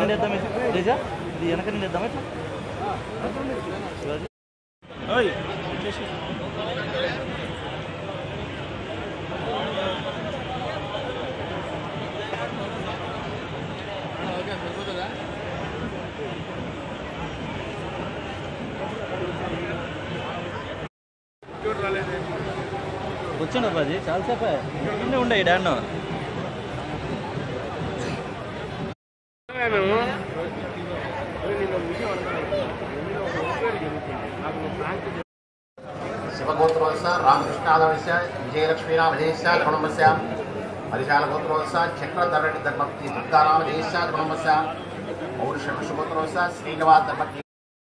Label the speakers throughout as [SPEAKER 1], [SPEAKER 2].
[SPEAKER 1] నుండి వేద్దాం ఇట్లా తేజ ఇది వెనక నుండి వేద్దాం ఇట్లా శివాజీ ఓయ్ ఇట్లేసి. కూర్చోండి అబ్బాజీ చాలాసేపు ఇక్కడే ఉండే ఈ డాడ్ను
[SPEAKER 2] శివగోత్రోత్స రామకృష్ణాదవస్య విజయలక్ష్మీనామధేయస్య కుటుంబస్య హరిశాలగోత్రోత్స చక్రధరణి ధర్మక్తి దుర్గారామధేయస్య కుటుంబస్య పౌరుషమశుగోత్రోత్స శ్రీనివాస్ ధర్మక్తి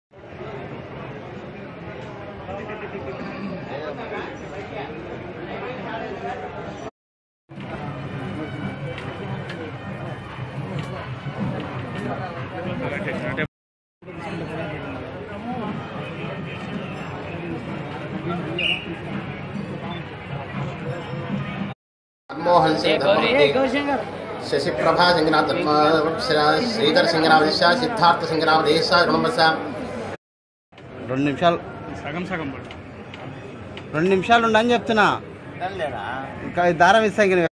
[SPEAKER 2] మన్మోహన్ సింగ్ ధర్మక్తి శశిప్రభా సింగనాథ్ శ్రీధర్ సింగనామధేయస్య సిద్ధార్థ సింగనామధేయస్య కుటుంబస్య
[SPEAKER 3] రెండు నిమిషాలు
[SPEAKER 1] సగం సగం పడు
[SPEAKER 3] రెండు నిమిషాలు ఉండని చెప్తున్నా ఇంకా ఈ దారం ఇస్తా ఇంక